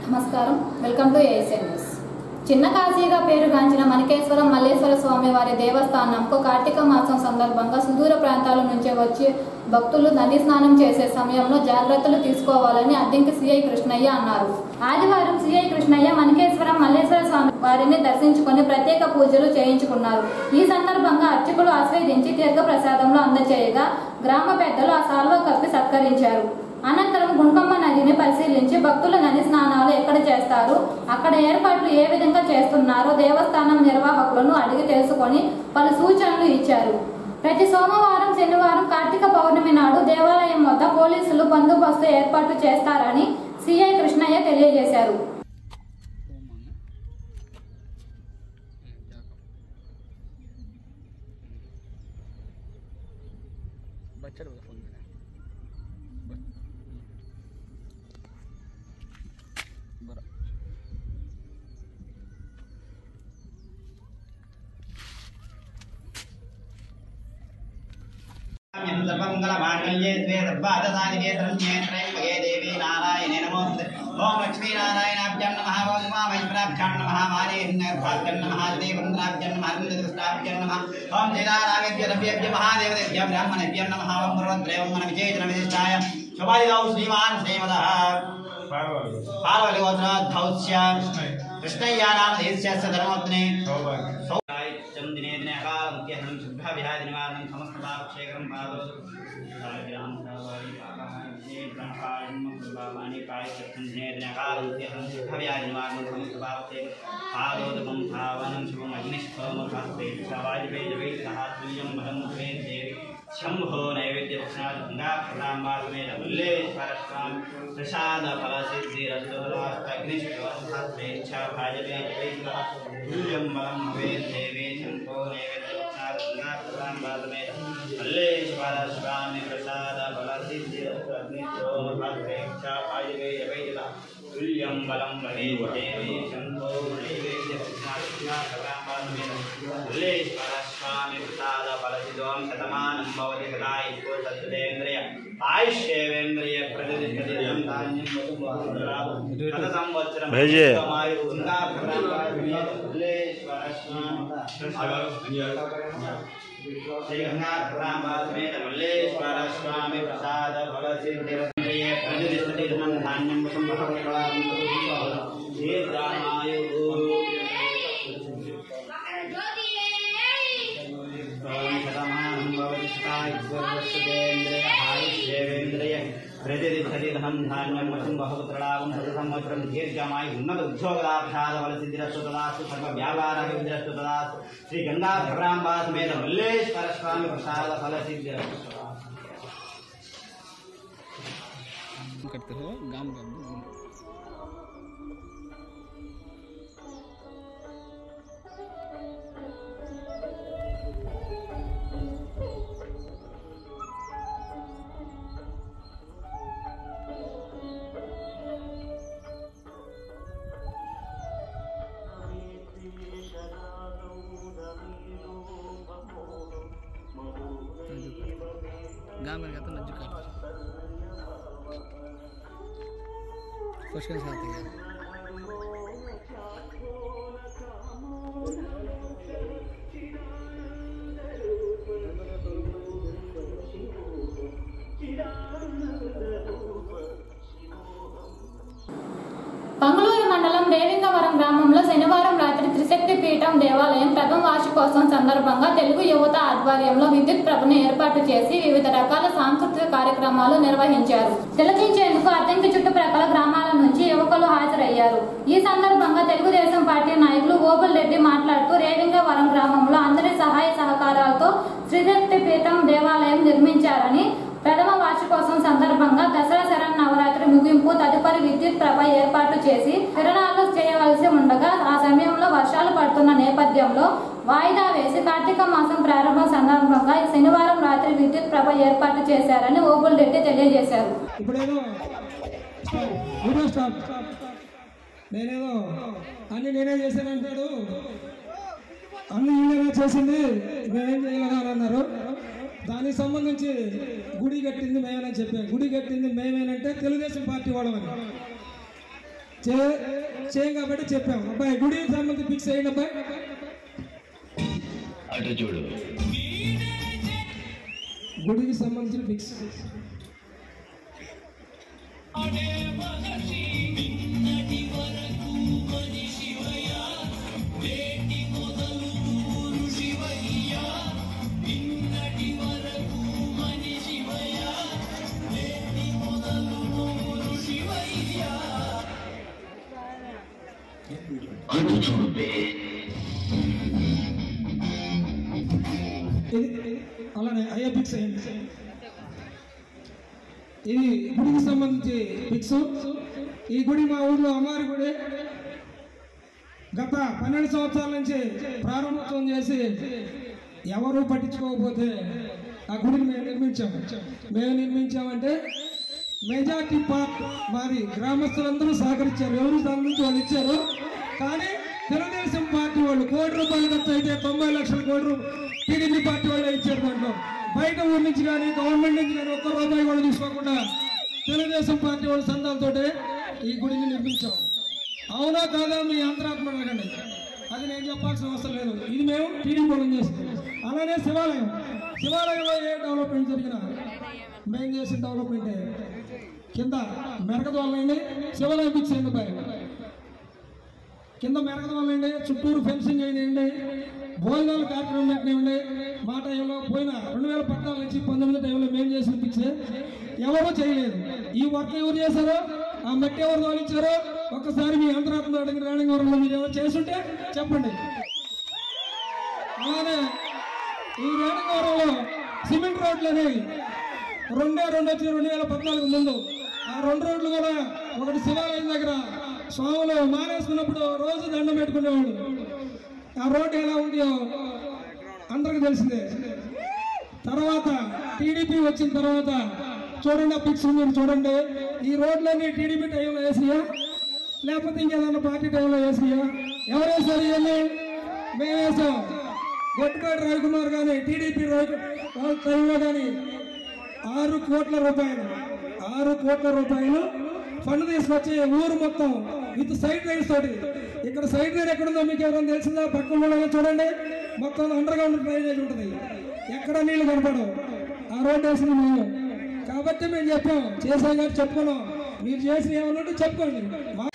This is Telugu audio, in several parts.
నమస్కారం వెల్కమ్ టు ఏఎస్ఎన్ న్యూస్ చిన్న కాశీగా పేరుగాంచిన మణికేశ్వరం మల్లేశ్వర స్వామి వారి దేవస్థానంకు కార్తీక మాసం సందర్భంగా సుదూర ప్రాంతాల నుంచి వచ్చే భక్తులు నది స్నానం చేసే సమయంలో జాగ్రత్తలు తీసుకోవాలని అద్దెంకి సిఐ కృష్ణయ్య అన్నారు ఆదివారం సిఐ కృష్ణయ్య మణికేశ్వరం మల్లేశ్వర స్వామి వారిని దర్శించుకొని ప్రత్యేక పూజలు చేయించుకున్నారు ఈ సందర్భంగా అర్చకులు ఆస్వాదించి తీర్థ ప్రసాదంలో అందజేయగా గ్రామ పెద్దలు ఆ సాల్వ కప్పి సత్కరించారు అనంతరం గుంకమ్మ నదిని పరిశీలించి భక్తుల నది స్నానాలు ఎక్కడ చేస్తారు అక్కడ ఏర్పాట్లు ఏ విధంగా చేస్తున్నారో దేవస్థానం నిర్వాహకులను అడిగి తెలుసుకొని పలు సూచనలు ఇచ్చారు ప్రతి సోమవారం శనివారం కార్తీక పౌర్ణమి నాడు దేవాలయం వద్ద పోలీసులు బందోబస్తు ఏర్పాటు చేస్తారని సిఐ కృష్ణయ్య తెలియజేశారు बच्चा वाला फोन में बरं सर्वमङ्गलमाङ्गल्ये द्वे सर्वादसादिके शरण्ये त्र्यम्बके देवी नारायणे नमोऽस्तुते ॐ लक्ष्मीनारायणाभ्यां नमः ॐ उमामहेश्वराभ्यां नमः मानेन्द्राभ्यां नमः देवेन्द्राभ्यां नमः अरुन्धकृष्णाभ्यां नमः ॐ जयदारामेभ्य रव्येभ्य महादेवतेभ्य ब्राह्मणेभ्यं नमः ॐ गुरुवद्रेवं मनविजयजनविशिष्टाय शुभादिदौ श्रीमान् श्रीमदः पार्वतीगोत्रोद्भवस्य कृष्णय्यानामधेयस्य धर्मोत्ने सौरायचं दिने दिने अकालमुख्यहनं शुद्धाभिहादिनिवारणं समस्तपापक्षेकरं पादोदु साग्राम सावारि पापानि ब्रह्माणं कुर्बामानि प्रायश्चित्तं दिने दिने अकालमुख्यहनं शुद्धाभिहादिनिवारणं समस्तपापक्षेकरं पादोदकं भावनं शुभम् अग्निष्ठोमभास्ते सवाजिवेजवैः तुल्यं बलं द्वे देवी शम्भो नैवेद्यभक्षणागङ्गाप्रणाम्बालमेन मुल्लेश्वरस्वामि प्रसादफलसिद्धिरस्तुलास्तग्निष्ठोमभास्तेच्छा भाजपे जवैः तुल्यं बलं भवेत् देवे शम्भो नैवेद्यभक्षणागङ्गाप्रणाम्बालमेन मुल्लेश्वरस्वामि प्रसादफलसिद्धिरस्तग्निष्ठोमभास्तेच्छा भाजपे जवैः तुल्यं बलं भवेत् देवे शम्भो नैवेद्यभक्षणागङ्गाप्रणाम्बालमेन मुल्लेश्वरस्वामि प्रसादफलसिद्धों शतमानं भवति सदा ईश्वरसत्तेन्द्रिय आयुष्येवेन्द्रिय प्रतिष्ठितं धान्यं शतसंवत्सरं भेजिए। श्रीगंगाधराम्बासमेत स्वामी प्रसाद फलसिद्धिरन्द्रिये प्रतिष्ठितं धान्यं प्रतिदिद्धतिधनं धान्यं वशं बहुपुत्रलाभं सतसंवत्सरं दीर्घमायु उन्नत उद्योगलाभ्यादफलसिद्धिरस्तु तदास्तु सर्वव्यापारभिद्रस्तु तदास्तु श्रीगङ्गाधराम्बासमेत मल्लेश्वरस्वामी प्रसाद फलसिद्धिरस्तु करते हो गांव का गांव में गया तो नज्जू काट कुछ के साथ है పంగులూరు మండలం రేవింగవరం గ్రామంలో శనివారం రాత్రి త్రిశక్తి పీఠం దేవాలయం ప్రథమ వార్షికోత్సవం సందర్భంగా తెలుగు యువత ఆధ్వర్యంలో విద్యుత్ ప్రభను ఏర్పాటు చేసి వివిధ రకాల సాంస్కృతిక కార్యక్రమాలు నిర్వహించారు తిలకించేందుకు అద్దెంకి చుట్టుప్రక్కల గ్రామాల నుంచి యువకులు హాజరయ్యారు ఈ సందర్భంగా తెలుగుదేశం పార్టీ నాయకులు ఓబుల్ రెడ్డి మాట్లాడుతూ రేవింగవరం గ్రామంలో అందరి సహాయ సహకారాలతో త్రిశక్తి పీఠం దేవాలయం నిర్మించారని ప్రథమ వార్షికోత్సవం సందర్భంగా దసరా శరణ్ నవరాత్రి ముగింపు తదుపరి విద్యుత్ ప్రభ ఏర్పాటు చేసి తిరణాలు చేయవలసి ఉండగా ఆ సమయంలో వర్షాలు పడుతున్న నేపథ్యంలో వాయిదా వేసి కార్తీక మాసం ప్రారంభం సందర్భంగా శనివారం రాత్రి విద్యుత్ ప్రభ ఏర్పాటు చేశారని ఓబుల్ రెడ్డి తెలియజేశారు ఇప్పుడేదో వీడియో స్టాప్ నేనేదో అన్ని నేనే చేశానంటాడు అన్ని ఈయననే చేసింది మేమేం చేయలేదా అని అన్నారు దానికి సంబంధించి గుడి కట్టింది మేమేనని చెప్పాం గుడి కట్టింది మేమేనంటే తెలుగుదేశం పార్టీ వాళ్ళమని చే చేయం కాబట్టి చెప్పాం అబ్బాయి గుడికి సంబంధించి ఫిక్స్ అయ్యింది అబ్బాయి అటు చూడు గుడికి సంబంధించిన ఫిక్స్ అటు చూడు బే ఇది ఇది అలానే అయ్యే ఫిక్స్ అయ్యింది ఇది గుడికి సంబంధించి ఫిక్స్ ఈ గుడి మా ఊర్లో అమ్మారి గుడి గత పన్నెండు సంవత్సరాల నుంచి ప్రారంభోత్సవం చేసి ఎవరు పట్టించుకోకపోతే ఆ గుడిని మేము నిర్మించాము మేము నిర్మించామంటే మెజార్టీ పార్ట్ మాది గ్రామస్తులందరూ సహకరించారు ఎవరు దాని నుంచి వాళ్ళు ఇచ్చారు కానీ తెలుగుదేశం పార్టీ వాళ్ళు కోటి రూపాయలు ఖర్చు అయితే తొంభై లక్షల కోటి రూపాయలు టీడీపీ పార్టీ వాళ్ళే ఇచ్చారు దాంట్లో బయట ఊరి నుంచి కానీ గవర్నమెంట్ నుంచి కానీ ఒక్క రూపాయి కూడా తీసుకోకుండా తెలుగుదేశం పార్టీ వాళ్ళ సంఘాలతోటే ఈ గుడిని నిర్మించాం అవునా కాదా మీ అంతరాత్మ అడగండి అది నేను చెప్పాల్సిన అవసరం లేదు ఇది మేము టీడీపీ వాళ్ళం చేస్తాం అలానే శివాలయం శివాలయంలో ఏ డెవలప్మెంట్ జరిగినా మేము చేసిన డెవలప్మెంట్ కింద మెరకద వల్లండి శివాలయం ఫిక్స్ అయింది పై కింద మెరకద వల్లండి చుట్టూరు ఫెన్సింగ్ అయినాయండి భోజనాలు కార్యక్రమం పెట్టినాయండి మా టైంలో పోయిన రెండు వేల పద్నాలుగు నుంచి పంతొమ్మిది టైంలో మేము చేసిన ఫిక్స్ ఎవరూ చేయలేదు ఈ వర్క్ ఎవరు చేశారో ఆ మట్టి ఎవరు తోలించారో ఒక్కసారి మీ అంతరాత్మ అడిగిన రాణి వరంలో మీరు ఎవరు చేస్తుంటే చెప్పండి అలానే ఈ రేణుగౌరంలో సిమెంట్ రోడ్లు అనేవి రెండే రెండు వచ్చి రెండు వేల పద్నాలుగు ముందు ఆ రెండు రోడ్లు కూడా ఒకటి శివాలయం దగ్గర స్వాములు మానేసుకున్నప్పుడు రోజు దండం పెట్టుకునేవాడు ఆ రోడ్డు ఎలా ఉందో అందరికి తెలిసిందే తర్వాత టీడీపీ వచ్చిన తర్వాత చూడండి ఆ పిక్స్ మీరు చూడండి ఈ రోడ్లన్నీ టీడీపీ టైంలో వేసియా లేకపోతే ఇంకేదన్నా పార్టీ టైంలో వేసియా ఎవరు వేసారు ఇవన్నీ మేము వేసాం గొట్టుపాటి రవికుమార్ కానీ టీడీపీ రవి వాళ్ళ టైంలో కానీ ఆరు కోట్ల రూపాయలు ఆరు కోట్ల రూపాయలు ఫండ్ తీసుకొచ్చి ఊరు మొత్తం విత్ సైడ్ రైడ్స్ తోటి ఇక్కడ సైడ్ రైడ్ ఎక్కడుందో మీకు ఎవరైనా తెలిసిందా పక్కన వాళ్ళని చూడండి మొత్తం అండర్ గ్రౌండ్ డ్రైనేజ్ ఉంటుంది ఎక్కడ నీళ్లు కనపడవు ఆ రోడ్డు వేసింది మేము కాబట్టి మేము చెప్పాం చేసాం కానీ చెప్పుకున్నాం మీరు చేసిన ఏమన్నా ఉంటే చెప్పుకోండి మా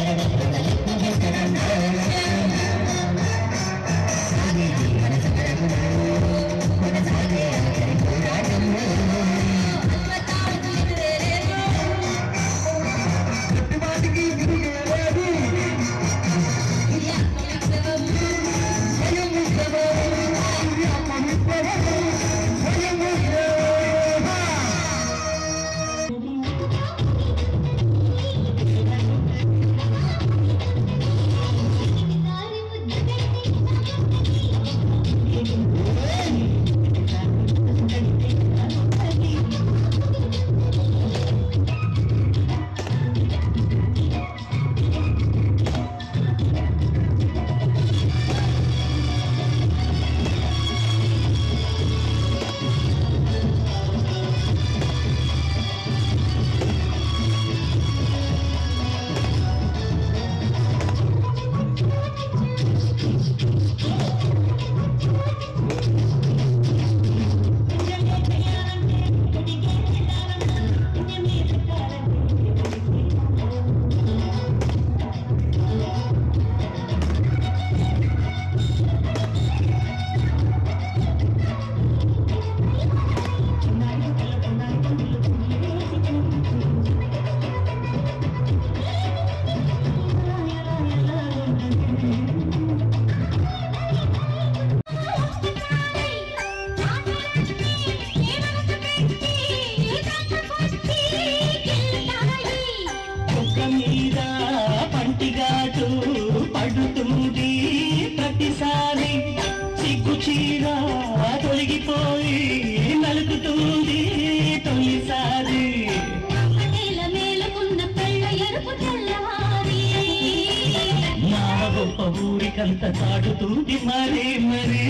Thank you. తీరా తొలగిపోయి నలుగుతుంది తొలిసారి నేల మేలకున్న కళ్ళ ఎరుపు తెల్లవారి మావ గొప్ప ఊరికంత సాగుతుంది మరి మరి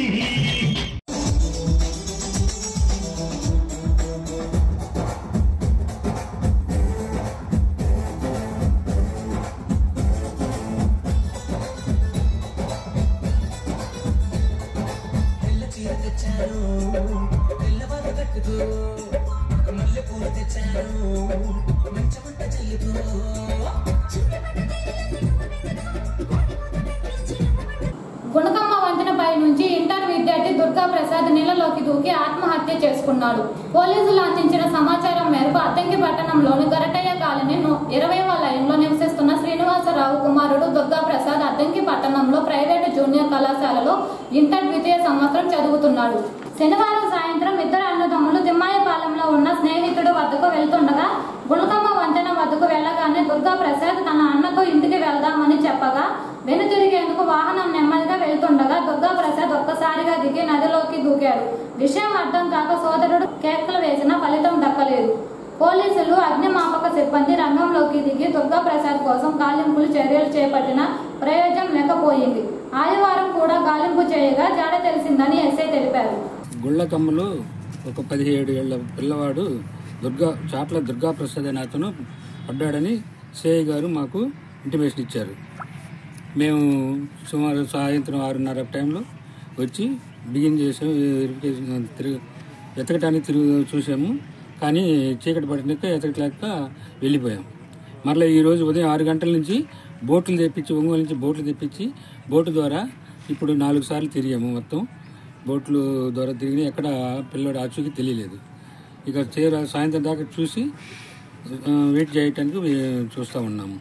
గుణకమ్మ వంతెనపై నుంచి ఇంటర్ విద్యార్థి దుర్గా ప్రసాద్ నీళ్లలోకి దూకి ఆత్మహత్య చేసుకున్నాడు పోలీసులు అందించిన సమాచారం మేరకు అద్దంకి పట్టణంలోని గరటయ్య కాలనీ ను- ఇరవైవ లైన్లో నివసిస్తున్న శ్రీనివాసరావు కుమారుడు దుర్గా ప్రసాద్ అద్దంకి పట్టణంలో ప్రైవేటు జూనియర్ కళాశాలలో ఇంటర్ ద్వితీయ సంవత్సరం చదువుతున్నాడు శనివారం సాయంత్రం ఇద్దరు అన్నదమ్ములు తిమ్మాయపాలెంలో ఉన్న స్నేహితుడు వద్దకు వెళ్తుండగా గుణకమ్మ వంతెన వద్దకు వెళ్ళగానే దుర్గా ప్రసాద్ తన అన్నతో ఇంటికి వెళ్దామని చెప్పగా వెనుతిరిగేందుకు వాహనం నెమ్మదిగా వెళ్తుండగా దుర్గా ప్రసాద్ ఒక్కసారిగా దిగి నదిలోకి దూకాడు విషయం అర్థం కాక సోదరుడు కేకలు వేసినా ఫలితం దక్కలేదు పోలీసులు అగ్నిమాపక సిబ్బంది రంగంలోకి దిగి దుర్గా ప్రసాద్ కోసం గాలింపులు చర్యలు చేపట్టిన ప్రయోజనం లేకపోయింది ఆదివారం కూడా గాలింపు చేయగా జాడ తెలిసిందని ఎస్ఐ తెలిపారు గుళ్ళ కమ్మలు ఒక పదిహేడు ఏళ్ల పిల్లవాడు దుర్గా చాట్ల దుర్గా ప్రసాద్ అనే అతను పడ్డాడని సిఐ గారు మాకు ఇంటిమేషన్ ఇచ్చారు మేము సుమారు సాయంత్రం ఆరున్నర టైంలో వచ్చి బిగిన్ చేసాము వెరిఫికేషన్ తిరిగి వెతకటానికి తిరుగు చూసాము కానీ చీకటి పడినాక ఎతకలేక వెళ్ళిపోయాం మరలా ఈరోజు ఉదయం ఆరు గంటల నుంచి బోట్లు తెప్పించి ఒంగోలు నుంచి బోట్లు తెప్పించి బోటు ద్వారా ఇప్పుడు నాలుగు సార్లు తిరిగాము మొత్తం బోట్లు ద్వారా తిరిగి ఎక్కడ పిల్లడు ఆచూకి తెలియలేదు ఇక చేర సాయంత్రం దాకా చూసి ఆ, వెయిట్ చేయటానికి వే- చూస్తూ ఉన్నాము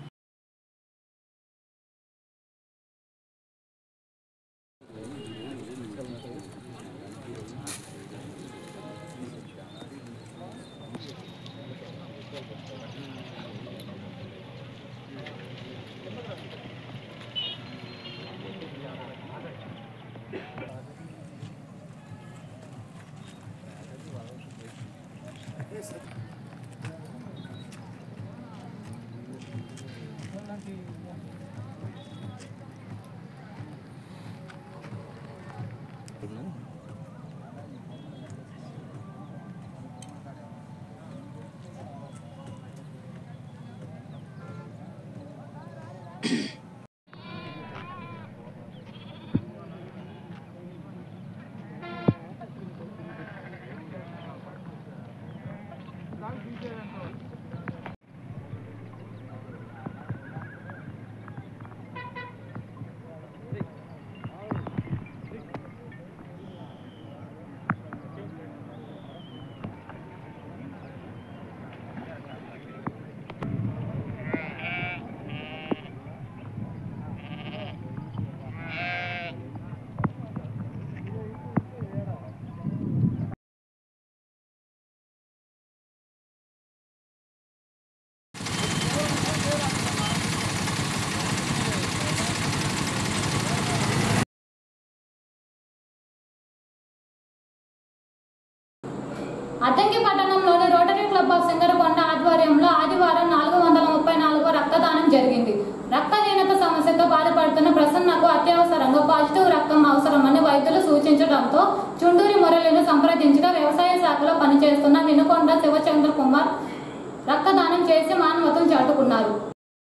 అద్దంకి పట్టణంలోని రోటరీ క్లబ్ ఆఫ్ సింగరకొండ ఆధ్వర్యంలో ఆదివారం నాలుగు వందల ముప్పై నాలుగో రక్తదానం జరిగింది రక్తహీనత సమస్యతో బాధపడుతున్న ప్రసన్నకు అత్యవసరంగా పాజిటివ్ రక్తం అవసరమని వైద్యులు సూచించడంతో చుండూరి మురళిని సంప్రదించగా వ్యవసాయ శాఖలో పనిచేస్తున్న వినుకొండ శివచంద్ర కుమార్ రక్తదానం చేసి మానవతం చాటుకున్నారు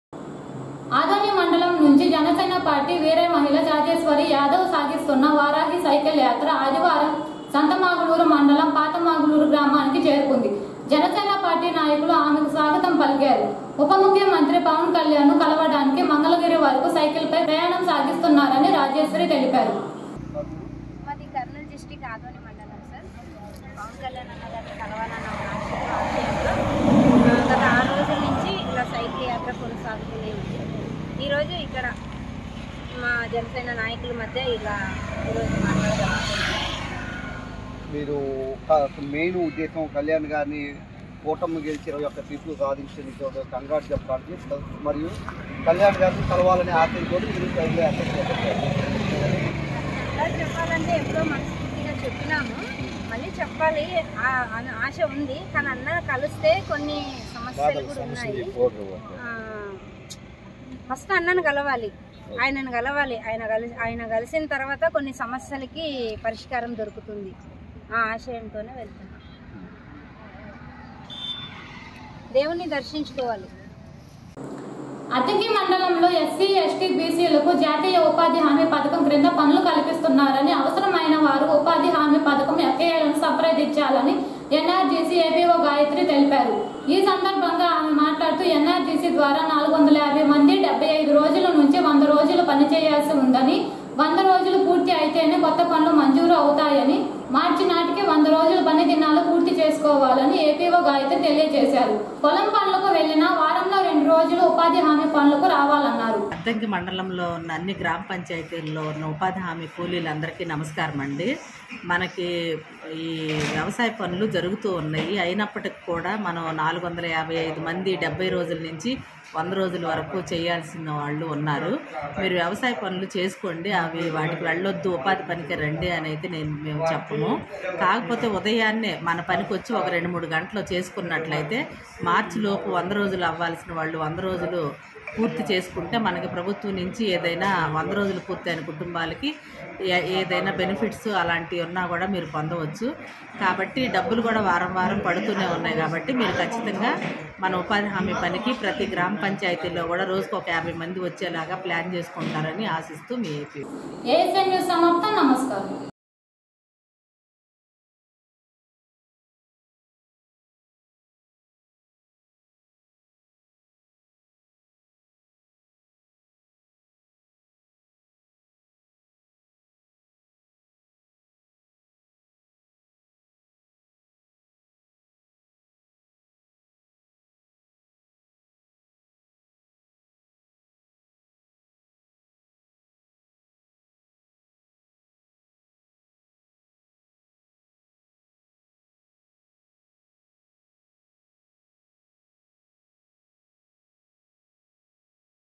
ఆదోని మండలం నుంచి జనసేన పార్టీ వీరే మహిళ జాతేశ్వరి యాదవ్ సాగిస్తున్న వారాహి సైకిల్ యాత్ర ఆదివారం సంతమాగులూరు మండలం పాతమాగులూరు గ్రామానికి చేరుకుంది జనసేన పార్టీ నాయకులు ఆమెకు స్వాగతం పలికారు ఉప ముఖ్యమంత్రి పవన్ కళ్యాణ్ కలవడానికి మంగళగిరి వరకు సైకిల్పై ప్రయాణం సాగిస్తున్నారని రాజేశ్వరి తెలిపారు మాది కర్నూలు డిస్టిక్ ఆదోని మండలం సార్ పవన్ కళ్యాణ్ అన్న గారిని కలవాలన్న ఒక ఆశయంతో ఆ, గత ఆరు రోజుల నుంచి ఇలా సైకిల్ యాత్ర కొనసాగుతూనే ఉంది ఈరోజు ఇక్కడ మా జనసేన నాయకుల మధ్య ఇలా ఈరోజు మాట్లాడగలుగుతున్నాం మీరు ఒక మెయిన్ ఉద్దేశం కళ్యాణ్ గారిని కూటమి గెలిచి ఇరవై ఒక్క సీట్లు సాధించడానికి ఒక కంగారు చెప్పడానికి మరియు కళ్యాణ్ గారిని కలవాలనే ఆశయంతో మీరు సైకిల్ యాత్ర చేపట్టారు. మళ్ళీ చెప్పాలంటే ఎప్పుడో మనస్ఫూర్తిగా చెప్పినాము మళ్ళీ చెప్పాలి ఆ- అనే ఆశ ఉంది కానీ అన్న కలిస్తే కొన్ని సమస్యలు కూడా ఉన్నాయి ఆ, ఫస్ట్ అన్నను కలవాలి ఆయనను కలవాలి ఆయన కలిసి ఆయన కలిసిన తర్వాత కొన్ని సమస్యలకి పరిష్కారం దొరుకుతుంది ఆ ఆశయంతోనే వెళ్తున్నాం దేవుణ్ణి దర్శించుకోవాలి అద్దెకి మండలంలో ఎస్సీ ఎస్టీ బీసీలకు జాతీయ ఉపాధి హామీ పథకం క్రింద పనులు కల్పిస్తున్నారని అవసరమైన వారు ఉపాధి హామీ పథకం ఎఫ్ఏలను సంప్రదించాలని ఎన్ఆర్జీసీ ఏపీఓ గాయత్రి తెలిపారు ఈ సందర్భంగా ఆమె మాట్లాడుతూ ఎన్ఆర్జీసీ ద్వారా నాలుగు వందల యాభై మంది డెబ్బై ఐదు రోజుల నుంచి వంద రోజులు పనిచేయాల్సి ఉందని వంద రోజులు పూర్తి అయితేనే కొత్త పనులు మంజూరు అవుతాయని మార్చి నాటికి వంద రోజుల పని దినాలు పూర్తి చేసుకోవాలని ఏపీఓ గాయత్రి తెలియజేశారు పొలం పనులకు వెళ్లినా వారంలో రెండు రోజులు ఉపాధి హామీ పనులకు రావాలన్నారు అద్దంకి మండలంలో ఉన్న అన్ని గ్రామ పంచాయతీల్లో ఉన్న ఉపాధి హామీ కూలీలందరికీ నమస్కారం అండి మనకి ఈ వ్యవసాయ పనులు జరుగుతూ ఉన్నాయి అయినప్పటికి కూడా మనం నాలుగు వందల యాభై ఐదు మంది డెబ్బై రోజుల నుంచి వంద రోజుల వరకు చేయాల్సిన వాళ్ళు ఉన్నారు మీరు వ్యవసాయ పనులు చేసుకోండి అవి వాటికి వెళ్ళొద్దు ఉపాధి పనికి రండి అని అయితే నేను మేము చెప్పము కాకపోతే ఉదయాన్నే మన పనికి వచ్చి ఒక రెండు మూడు గంటలు చేసుకున్నట్లయితే మార్చి లోపు వంద రోజులు అవ్వాల్సిన వాళ్ళు వంద రోజులు పూర్తి చేసుకుంటే మనకి ప్రభుత్వం నుంచి ఏదైనా వంద రోజులు పూర్తయిన కుటుంబాలకి ఏ- ఏదైనా బెనిఫిట్స్ అలాంటివి ఉన్నా కూడా మీరు పొందవచ్చు కాబట్టి డబ్బులు కూడా వారం వారం పడుతూనే ఉన్నాయి కాబట్టి మీరు ఖచ్చితంగా మన ఉపాధి హామీ పనికి ప్రతి గ్రామ పంచాయతీలో కూడా రోజుకు ఒక యాభై మంది వచ్చేలాగా ప్లాన్ చేసుకుంటారని ఆశిస్తూ మీ ఏపీ ఏఎస్ఎన్ న్యూస్ సమాప్తం నమస్కారం